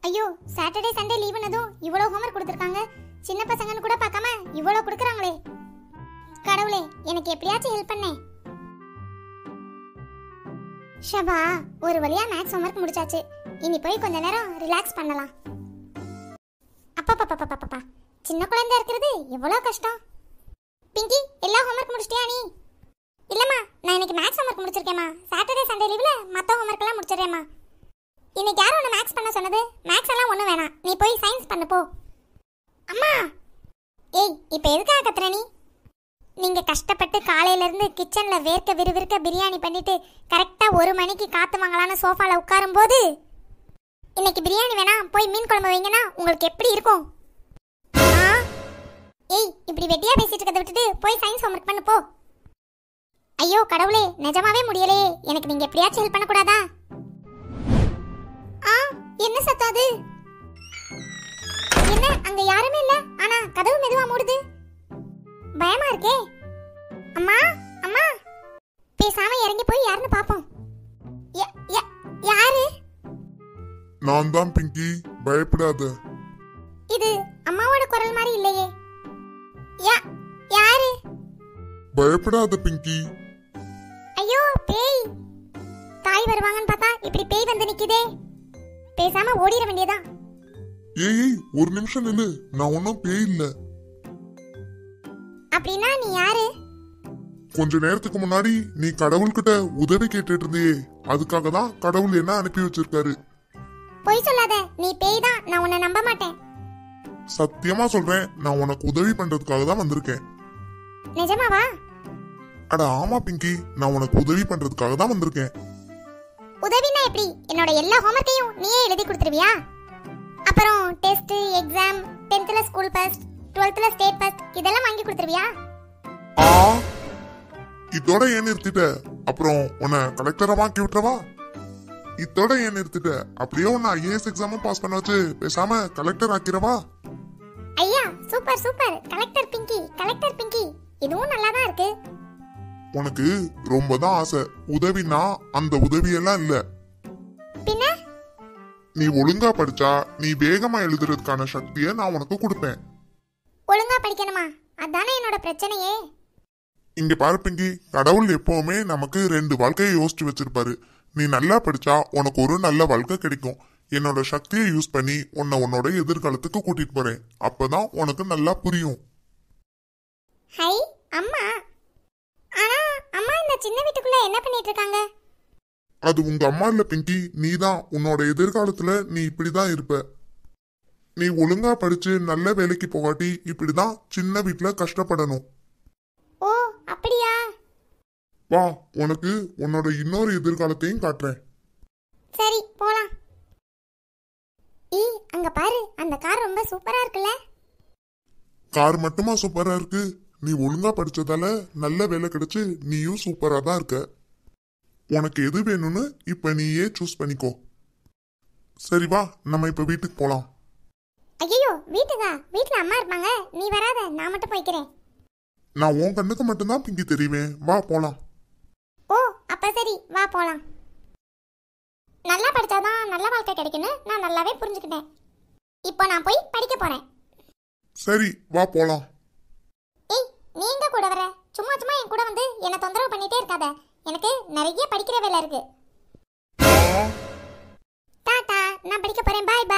ஐயோ Saturday Sunday லீவுனதும் இவ்வளோ homework கொடுத்துருக்காங்க சின்ன பசங்கன்னு கூட பார்க்காம இவ்வளோ கொடுக்குறாங்களே கடவுளே எனக்கு எப்படியாச்சும் ஹெல்ப் பண்ணே ஷபா ஒரு வழியா மேக்ஸ் ஹோம்ஒர்க் முடிச்சாச்சு இனி போய் கொஞ்ச நேரம் ரிலாக்ஸ் பண்ணலாம் அப்பா சின்ன குழந்தை இருக்கிறது எவ்வளோ கஷ்டம் பிங்கி எல்லா ஹோம்ஒர்க் முடிச்சிட்டியா நீ இல்லம்மா நான் இன்னைக்கு மேக்ஸ் ஹோம்ஒர்க் முடிச்சிருக்கேம்மா சாட்டர்டே சண்டே லீவ்ல மற்ற ஹோம்ஒர்க் எல்லாம் முடிச்சிடுறேம்மா இன்னைக்கு யாரும் உன்னை மேக்ஸ் பண்ண சொன்னது மேக்ஸ் எல்லாம் ஒன்றும் வேணாம் நீ போய் சயின்ஸ் பண்ணு போ அம்மா ஏய் இப்போ எதுக்காக கத்துற நீ நீங்க கஷ்டப்பட்டு காலையில இருந்து கிச்சன்ல வேர்க்க விறுவிறுக்க பிரியாணி பண்ணிட்டு கரெக்டா ஒரு மணிக்கு காத்து வாங்கலான்னு சோஃபால உட்காரும் போது இன்னைக்கு பிரியாணி வேணா போய் மீன் குழம்பு வைங்கன்னா உங்களுக்கு எப்படி இருக்கும் ஆ? ஏய் இப்படி வெட்டியா பேசிட்டு இருக்கதை விட்டுட்டு போய் சயின்ஸ் ஹோம்ஒர்க் பண்ணு போ ஐயோ கடவுளே நிஜமாவே முடியலையே எனக்கு நீங்க எப்படியாச்சும் ஹெல்ப் பண்ணக்கூடாதா ஆ என்ன சத்தம் அது என்ன அங்க யாருமே இல்ல ஆனா கதவு மெதுவா மூடுது பயமா இருக்கே அம்மா அம்மா பேசாம இறங்கி போய் யாருன்னு பாப்போம் ய- ய- யாரு நான் தான் பிங்கி பயப்படாத இது அம்மாவோட குரல் மாதிரி இல்லையே யா- யாரு பயப்படாத பிங்கி ஐயோ பேய் தாய் வருவாங்கன்னு பார்த்தா இப்படி பேய் வந்து நிக்குதே பேசாம ஓடிட வேண்டியதா ஏய் ஏய், ஒரு நிமிஷம் நில்லு நான் ஒன்னும் பேய் இல்ல அப்படின்னா நீ யாரு கொஞ்ச நேரத்துக்கு முன்னாடி நீ கடவுள்கிட்ட உதவி கேட்டுட்டு இருந்தியே அதுக்காக தான் கடவுள் என்ன அனுப்பி வச்சிருக்காரு பொய் சொல்லாத நீ பேய் தான் நான் உன்னை நம்ப மாட்டேன் சத்தியமா சொல்றேன் நான் உனக்கு உதவி பண்றதுக்காக தான் வந்திருக்கேன் நிஜமாவா அட ஆமா பிங்கி நான் உனக்கு உதவி பண்றதுக்காக தான் வந்திருக்கேன் உதவினா எப்படி என்னோட எல்லா ஹோம்ஒர்க்கையும் நீயே எழுதி கொடுத்துருவியா அப்புறம் டெஸ்ட் எக்ஸாம் டென்த்ல ஸ்கூல் ஃபர்ஸ்ட் டுவெல்த்ல ஸ்டேட் ஃபர்ஸ்ட் இதெல்லாம் வாங்கி கொடுத்துருவியா ஆ இதோட ஏன் நிறுத்திட்ட அப்புறம் உன்னை கலெக்டரா வாக்கி விட்டுறவா இதோட ஏன் நிறுத்திட்ட அப்படியே உன்னை ஐஏஎஸ் எக்ஸாமும் பாஸ் பண்ண வச்சு பேசாம கலெக்டர் ஆக்கிரவா ஐயா super super collector Pinky collector Pinky இதுவும் நல்லா தான் இருக்கு உனக்கு ரொம்ப தான் ஆசை உதவினா அந்த உதவியெல்லாம் இல்ல பின்ன நீ ஒழுங்கா படிச்சா நீ வேகமா எழுதுறதுக்கான சக்தியை நான் உனக்கு கொடுப்பேன் ஒழுங்கா படிக்கணுமா அதானே என்னோட பிரச்சனையே இங்க பாரு பிங்கி கடவுள் எப்பவுமே நமக்கு ரெண்டு வாழ்க்கையை யோசிச்சு வச்சிருப்பாரு நீ நல்லா படிச்சா உனக்கு ஒரு நல்ல வாழ்க்கை கிடைக்கும் என்னோட சக்தியை யூஸ் பண்ணி உன்னை உன்னோட எதிர்காலத்துக்கு கூட்டிட்டு போறேன் அப்பதான் உனக்கு நல்லா புரியும் ஹை அம்மா ஆனா அம்மா இந்த சின்ன வீட்டுக்குள்ள என்ன பண்ணிட்டு இருக்காங்க அது உங்க அம்மா இல்ல பிங்கி நீ தான் உன்னோட எதிர்காலத்துல நீ இப்படிதான் இருப்ப நீ ஒழுங்கா படிச்சு நல்ல வேலைக்கு போகாட்டி இப்படிதான் சின்ன வீட்டுல கஷ்டப்படணும் ஓ அப்படியா வா உனக்கு உன்னோட இன்னொரு எதிர்காலத்தையும் காட்டுறேன் சரி போலாம் ஈ அங்க பாரு அந்த கார் ரொம்ப சூப்பரா இருக்குல்ல கார் மட்டுமா சூப்பரா இருக்கு நீ ஒழுங்கா படிச்சதால நல்ல வேலை கிடைச்சு நீயும் சூப்பரா தான் இருக்க உனக்கு எது வேணும்னு இப்ப நீயே சூஸ் பண்ணிக்கோ சரி வா நம்ம இப்ப வீட்டுக்கு போலாம் ஐயோ வீட்டுக்கா வீட்ல அம்மா இருப்பாங்க நீ வராத நான் மட்டும் போய்க்கிறேன் நான் உன் கண்ணுக்கு மட்டும்தான் பிங்கி தெரியுவேன் வா போலாம் ஓ அப்ப சரி வா போலாம் நல்லா படிச்சாதான் நல்ல வாழ்க்கை கிடைக்குன்னு நான் நல்லாவே புரிஞ்சுக்கிட்டேன் இப்போ நான் போய் படிக்க போறேன் சரி வா போலாம் ஏய் நீ எங்க கூட வர சும்மா சும்மா என் கூட வந்து என்ன தொந்தரவு பண்ணிட்டே இருக்காத எனக்கு நிறைய படிக்கிற வேலை இருக்கு டாடா நான் படிக்க போறேன் பாய் பாய்